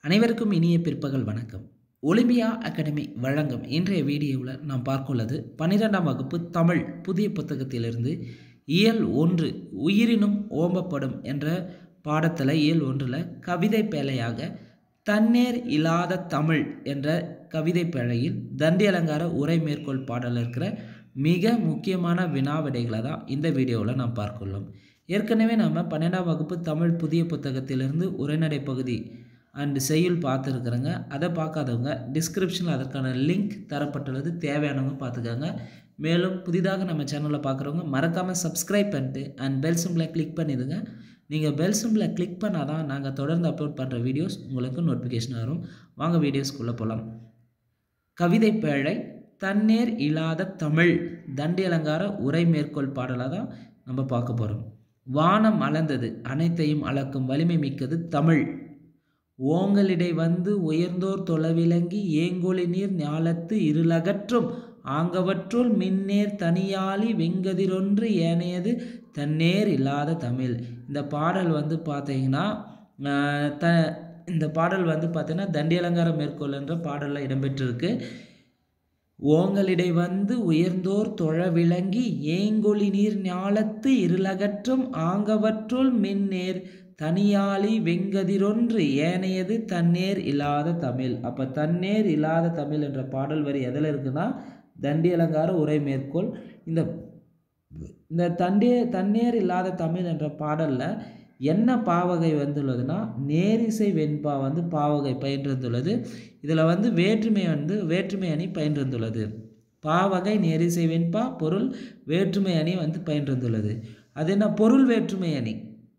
அனைவருக்கும் இனிய பிற்பகல் வணக்கம் ஒலிம்பியா அகாடமி வழங்கும் இன்றைய வீடியோவில் நாம் பார்க்குள்ளது பன்னிரெண்டாம் வகுப்பு தமிழ் புதிய புத்தகத்திலிருந்து இயல் ஒன்று உயிரினும் ஓம்பப்படும் என்ற பாடத்தில் இயல் ஒன்றில் கவிதை பேழையாக தன்னேர் இல்லாத தமிழ் என்ற கவிதை பேழையில் தண்டி அலங்கார உரை மேற்கோள் பாடல் இருக்கிற மிக முக்கியமான வினா விடைகளை தான் இந்த வீடியோவில் நாம் பார்க்குள்ளோம் ஏற்கனவே நம்ம பன்னெண்டாம் வகுப்பு தமிழ் புதிய புத்தகத்திலிருந்து உரைநடை பகுதி அண்டு செய்யுள் பார்த்துருக்குறேங்க அதை பார்க்காதவங்க டிஸ்கிரிப்ஷனில் அதற்கான லிங்க் தரப்பட்டுள்ளது தேவையானவங்க பார்த்துக்கோங்க மேலும் புதிதாக நம்ம சேனலில் பார்க்குறவங்க மறக்காமல் சப்ஸ்கிரைப் பண்ணிட்டு அண்ட் பெல் சிம்பிளை கிளிக் பண்ணிடுங்க நீங்கள் பெல் சிம்பிளை கிளிக் பண்ணால் தான் நாங்கள் தொடர்ந்து அப்லோட் பண்ணுற வீடியோஸ் உங்களுக்கு நோட்டிஃபிகேஷன் வரும் வாங்க வீடியோஸ்குள்ளே போகலாம் கவிதை பேழை தன்னேர் இல்லாத தமிழ் தண்டி அலங்கார உரை மேற்கோள் பாடலாக தான் நம்ம பார்க்க போகிறோம் வானம் அளந்தது அனைத்தையும் அளக்கும் வலிமை மிக்கது தமிழ் ஓங்களிடை வந்து உயர்ந்தோர் தொலைவிலங்கி ஏங்கொழி நீர் ஞாலத்து இருளகற்றும் ஆங்கவற்றுள் மின்னேர் தனியாளி வெங்கதிரொன்று ஏனையது தன்னேர் இல்லாத தமிழ் இந்த பாடல் வந்து பார்த்தீங்கன்னா த இந்த பாடல் வந்து பார்த்தீங்கன்னா தண்டி அலங்கார மேற்கோள் என்ற பாடலில் இடம்பெற்றிருக்கு ஓங்களிடை வந்து உயர்ந்தோர் தொழ விளங்கி ஏங்கொழி நீர் ஞாலத்து இருளகற்றும் ஆங்கவற்றுள் மின்னேர் தனியாளி வெங்கதிரொன்று ஏனையது தன்னேர் இல்லாத தமிழ் அப்போ தன்னேர் இல்லாத தமிழ் என்ற பாடல் வரி எதில் இருக்குன்னா தண்டி அலங்கார உரை மேற்கோள் இந்த இந்த தண்டே தன்னேர் இல்லாத தமிழ் என்ற பாடலில் என்ன பாவகை வந்துள்ளதுன்னா நேரிசை வெண்பா வந்து பாவகை பயின்றுள்ளது இதில் வந்து வேற்றுமை வந்து வேற்றுமை அணி பயின்றுள்ளது பாவகை நேரிசை வெண்பா பொருள் வேற்றுமை அணி வந்து பயின்றுள்ளது அது என்ன பொருள் வேற்றுமை அணி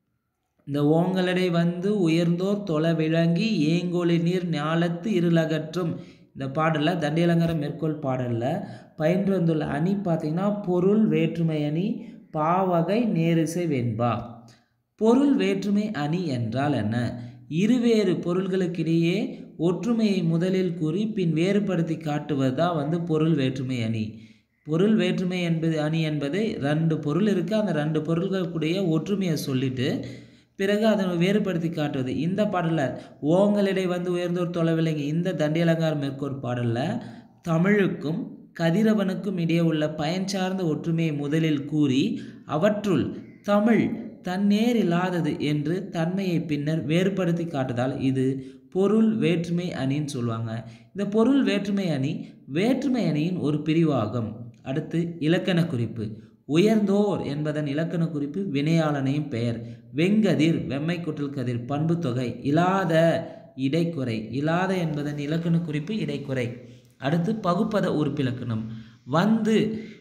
இந்த ஓங்களடை வந்து உயர்ந்தோர் தொலை விளங்கி ஏங்கோலி நீர் ஞாலத்து இருளகற்றும் இந்த பாடலில் தண்டியலங்கர மேற்கோள் பாடலில் பயின்று வந்துள்ள அணி பார்த்திங்கன்னா பொருள் வேற்றுமை அணி பாவகை நேரிசை வெண்பா பொருள் வேற்றுமை அணி என்றால் என்ன இருவேறு பொருள்களுக்கிடையே ஒற்றுமையை முதலில் கூறி பின் வேறுபடுத்தி காட்டுவது தான் வந்து பொருள் வேற்றுமை அணி பொருள் வேற்றுமை என்பது அணி என்பது ரெண்டு பொருள் இருக்குது அந்த ரெண்டு பொருள்களுக்குடைய ஒற்றுமையை சொல்லிட்டு பிறகு அதை வேறுபடுத்தி காட்டுவது இந்த பாடலில் ஓங்களிடை வந்து உயர்ந்தோர் தொலைவிலங்கி இந்த தண்டியலங்கார மேற்கோள் பாடலில் தமிழுக்கும் கதிரவனுக்கும் இடையே உள்ள பயன் சார்ந்த ஒற்றுமையை முதலில் கூறி அவற்றுள் தமிழ் தன்னேர் இல்லாதது என்று தன்மையை பின்னர் வேறுபடுத்தி காட்டுதால் இது பொருள் வேற்றுமை அணின்னு சொல்லுவாங்க இந்த பொருள் வேற்றுமை அணி வேற்றுமை அணியின் ஒரு பிரிவாகும் அடுத்து இலக்கண குறிப்பு உயர்ந்தோர் என்பதன் இலக்கண குறிப்பு வினையாளனையும் பெயர் வெங்கதிர் வெம்மை குற்றல் கதிர் பண்பு தொகை இல்லாத இடைக்குறை இல்லாத என்பதன் இலக்கண குறிப்பு இடைக்குறை அடுத்து பகுப்பத உறுப்பிலக்கணம் வந்து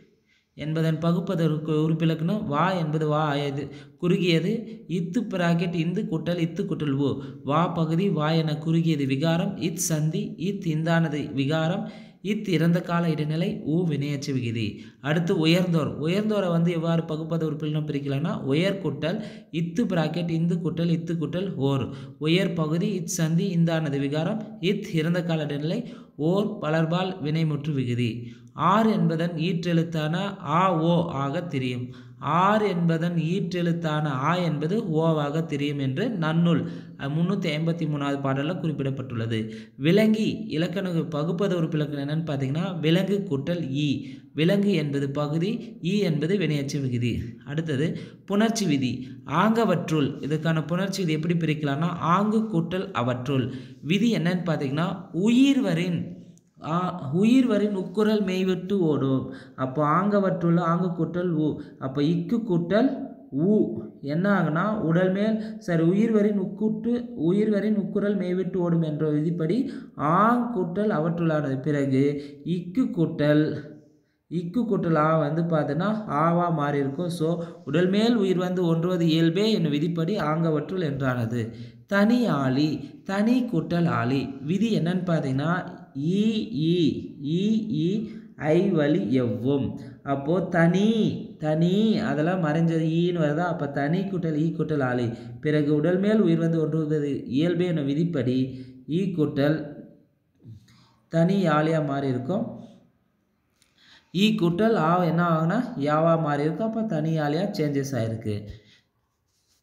என்பதன் பகுப்பத உறுப்பிலக்கணம் வா என்பது வா இது குறுகியது இத்து பிராக்கெட் இந்து குட்டல் இத்து குட்டல் ஓ வா பகுதி வா என குறுகியது விகாரம் இத் சந்தி இத் இந்தானது விகாரம் இத் இறந்த கால இடைநிலை ஊ வினையச்சு விகுதி அடுத்து உயர்ந்தோர் உயர்ந்தோரை வந்து எவ்வாறு பகுப்பத உறுப்பினம் பிரிக்கலாம்னா உயர் குட்டல் இத்து பிராக்கெட் இந்து குட்டல் இத்து குட்டல் ஓர் உயர் பகுதி இத் சந்தி இந்தானது விகாரம் இத் இறந்த கால இடைநிலை ஓர் பலர்பால் வினைமுற்று விகுதி ஆர் என்பதன் ஈற்றெழுத்தான ஆ ஓ ஆக தெரியும் ஆர் என்பதன் ஈற்றெழுத்தான ஆ என்பது ஓவாக தெரியும் என்று நன்னூல் முந்நூற்றி ஐம்பத்தி மூணாவது பாடலில் குறிப்பிடப்பட்டுள்ளது விலங்கி இலக்கண பகுப்பத உறுப்பு இலக்கணம் என்னன்னு பார்த்தீங்கன்னா விலங்கு கூட்டல் ஈ விலங்கு என்பது பகுதி ஈ என்பது வினையச்சு விகுதி அடுத்தது புணர்ச்சி விதி ஆங்கவற்றுள் இதுக்கான புணர்ச்சி விதி எப்படி பிரிக்கலாம்னா ஆங்கு கூட்டல் அவற்றுள் விதி என்னன்னு பார்த்தீங்கன்னா உயிர்வரின் உயிர் வரின் உக்குரல் மெய்விட்டு ஓடும் அப்போ ஆங்கவற்றுள்ள ஆங்கு கூட்டல் ஊ அப்போ இக்கு கூட்டல் ஊ என்ன ஆகுனா உடல் மேல் சரி உயிர்வரின் உக்கூட்டு உயிர்வரின் உக்குரல் மெய்விட்டு ஓடும் என்ற விதிப்படி ஆங் கூட்டல் அவற்றுள்ளானது பிறகு இக்கு கூட்டல் இக்கு கூட்டல் ஆ வந்து பார்த்தீங்கன்னா ஆவா மாறி இருக்கும் ஸோ உடல் மேல் உயிர் வந்து ஒன்றுவது இயல்பே என்னும் விதிப்படி ஆங்கவற்றுள் என்றானது தனி ஆளி தனி கூட்டல் ஆளி விதி என்னன்னு பார்த்தீங்கன்னா இ இ இ இ ஐ வழி எவ்வும் அப்போது தனி தனி அதெல்லாம் மறைஞ்சது ஈன்னு வருதா அப்போ தனி கூட்டல் ஈ கூட்டல் ஆளி பிறகு உடல் மேல் உயிர் வந்து ஒன்றுவது இயல்பே என விதிப்படி ஈ கூட்டல் தனி ஆளியாக மாறி இருக்கும் ஈ கூட்டல் ஆ என்ன ஆகுனா யாவா மாறி இருக்கும் அப்போ தனி ஆளியாக சேஞ்சஸ் ஆகிருக்கு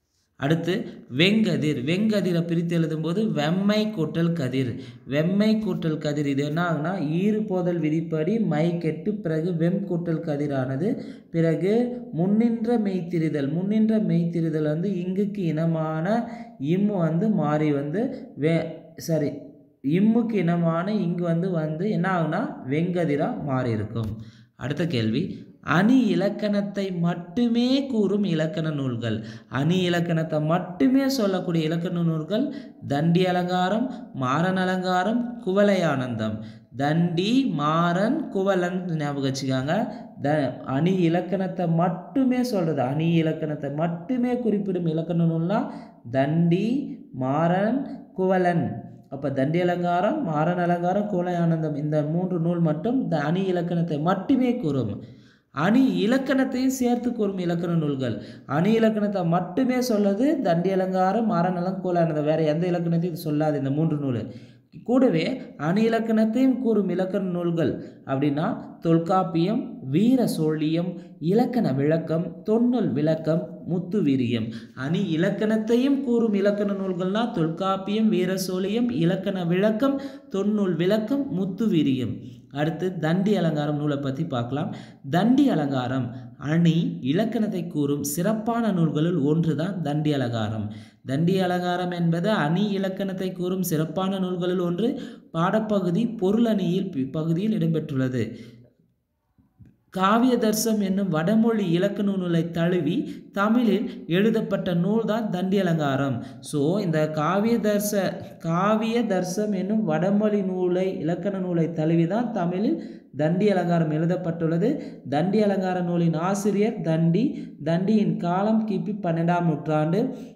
அடுத்து வெங்கதிர் வெங்கதிரை பிரித்து எழுதும்போது வெம்மை கூட்டல் கதிர் வெம்மை கூட்டல் கதிர் இது என்ன ஆகுனா ஈறு போதல் விதிப்படி மை கெட்டு பிறகு வெம் கூட்டல் கதிரானது பிறகு முன்னின்ற மெய்த்திரிதல் முன்னின்ற மெய்த்திரிதல் வந்து இங்குக்கு இனமான இம்மு வந்து மாறி வந்து வே சரி இம்முக்கு இனமான இங்கு வந்து வந்து என்ன ஆகுனா வெங்கதிரா மாறி இருக்கும் அடுத்த கேள்வி அணி இலக்கணத்தை மட்டுமே கூறும் இலக்கண நூல்கள் அணி இலக்கணத்தை மட்டுமே சொல்லக்கூடிய இலக்கண நூல்கள் தண்டி அலங்காரம் மாறன் அலங்காரம் குவலையானந்தம் தண்டி மாறன் குவலன் ஞாபகம் வச்சுக்காங்க த அணி இலக்கணத்தை மட்டுமே சொல்கிறது அணி இலக்கணத்தை மட்டுமே குறிப்பிடும் இலக்கண நூல்னா தண்டி மாறன் குவலன் அப்போ தண்டி அலங்காரம் மாறன் அலங்காரம் குவலை ஆனந்தம் இந்த மூன்று நூல் மட்டும் த அணி இலக்கணத்தை மட்டுமே கூறும் அணி இலக்கணத்தையும் சேர்த்து கூறும் இலக்கண நூல்கள் அணி இலக்கணத்தை மட்டுமே சொல்லுது தண்டி அலங்காரம் மாறநலம் கூலானது வேறு எந்த இலக்கணத்தையும் இது சொல்லாது இந்த மூன்று நூல் கூடவே அணி இலக்கணத்தையும் கூறும் இலக்கண நூல்கள் அப்படின்னா தொல்காப்பியம் வீர சோழியம் இலக்கண விளக்கம் தொன்னூல் விளக்கம் முத்து வீரியம் அணி இலக்கணத்தையும் கூறும் இலக்கண நூல்கள்னா தொல்காப்பியம் வீர சோழியம் இலக்கண விளக்கம் தொன்னூல் விளக்கம் முத்து வீரியம் அடுத்து தண்டி அலங்காரம் நூலை பற்றி பார்க்கலாம் தண்டி அலங்காரம் அணி இலக்கணத்தை கூறும் சிறப்பான நூல்களுள் ஒன்று தான் தண்டி அலங்காரம் தண்டி அலங்காரம் என்பது அணி இலக்கணத்தை கூறும் சிறப்பான நூல்களுள் ஒன்று பாடப்பகுதி பொருளணியில் பகுதியில் இடம்பெற்றுள்ளது காவிய தர்சம் என்னும் வடமொழி இலக்கண நூலை தழுவி தமிழில் எழுதப்பட்ட நூல் தான் தண்டி அலங்காரம் ஸோ இந்த காவிய தர்ச காவிய தர்சம் என்னும் வடமொழி நூலை இலக்கண நூலை தழுவி தான் தமிழில் தண்டி அலங்காரம் எழுதப்பட்டுள்ளது தண்டி அலங்கார நூலின் ஆசிரியர் தண்டி தண்டியின் காலம் கிபி பன்னெண்டாம் நூற்றாண்டு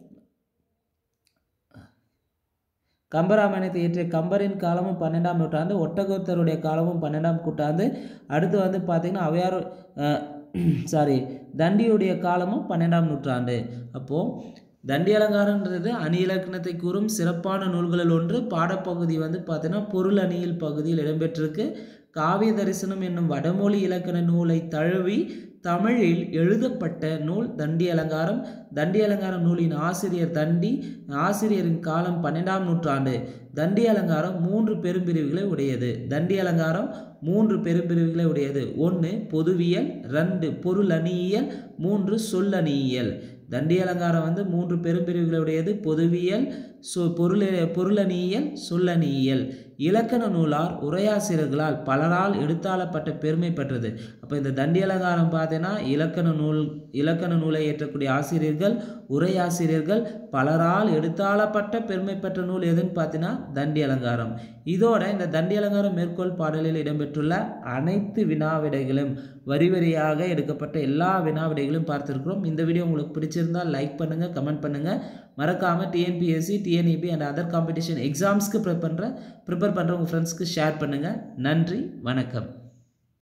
கம்பராமாயணத்தை இயற்றிய கம்பரின் காலமும் பன்னெண்டாம் நூற்றாண்டு ஒட்டகோத்தருடைய காலமும் பன்னெண்டாம் நூற்றாண்டு அடுத்து வந்து பார்த்திங்கன்னா அவையார் சாரி தண்டியுடைய காலமும் பன்னெண்டாம் நூற்றாண்டு அப்போது தண்டி அலங்காரன்றது அணி இலக்கணத்தை கூறும் சிறப்பான நூல்களில் ஒன்று பாடப்பகுதி வந்து பார்த்தீங்கன்னா பொருள் அணியில் பகுதியில் இடம்பெற்றிருக்கு காவிய தரிசனம் என்னும் வடமொழி இலக்கண நூலை தழுவி தமிழில் எழுதப்பட்ட நூல் தண்டி அலங்காரம் தண்டி அலங்காரம் நூலின் ஆசிரியர் தண்டி ஆசிரியரின் காலம் பன்னெண்டாம் நூற்றாண்டு தண்டி அலங்காரம் மூன்று பெரும்பிரிவுகளை உடையது தண்டி அலங்காரம் மூன்று பெரும்பிரிவுகளை உடையது ஒன்று பொதுவியல் ரெண்டு பொருள் அணியியல் மூன்று சொல்லணியியல் தண்டி அலங்காரம் வந்து மூன்று பெரும்பிரிவுகளை உடையது பொதுவியல் சொ பொருள் பொருளணியியல் சொல்லணியியல் இலக்கண நூலார் உரையாசிரியர்களால் பலரால் எடுத்தாளப்பட்ட பெருமை பெற்றது அப்போ இந்த தண்டி அலங்காரம் பார்த்தீங்கன்னா இலக்கண நூல் இலக்கண நூலை ஏற்றக்கூடிய ஆசிரியர்கள் உரையாசிரியர்கள் பலரால் எடுத்தாளப்பட்ட பெருமை பெற்ற நூல் எதுன்னு பார்த்தீங்கன்னா தண்டி அலங்காரம் இதோட இந்த தண்டி அலங்காரம் மேற்கோள் பாடலில் இடம்பெற்றுள்ள அனைத்து வினாவிடைகளும் வரி வரியாக எடுக்கப்பட்ட எல்லா வினாவிடைகளும் பார்த்துருக்குறோம் இந்த வீடியோ உங்களுக்கு பிடிச்சிருந்தால் லைக் பண்ணுங்கள் கமெண்ட் பண்ணுங்கள் மறக்காமல் TNPSC TNEB and other competition எக்ஸாம்ஸ்க்கு ப்ரிப்பேர் பண்ணுற ப்ரிப்பேர் பண்ணுற உங்கள் ஃப்ரெண்ட்ஸ்க்கு ஷேர் பண்ணுங்கள் நன்றி வணக்கம்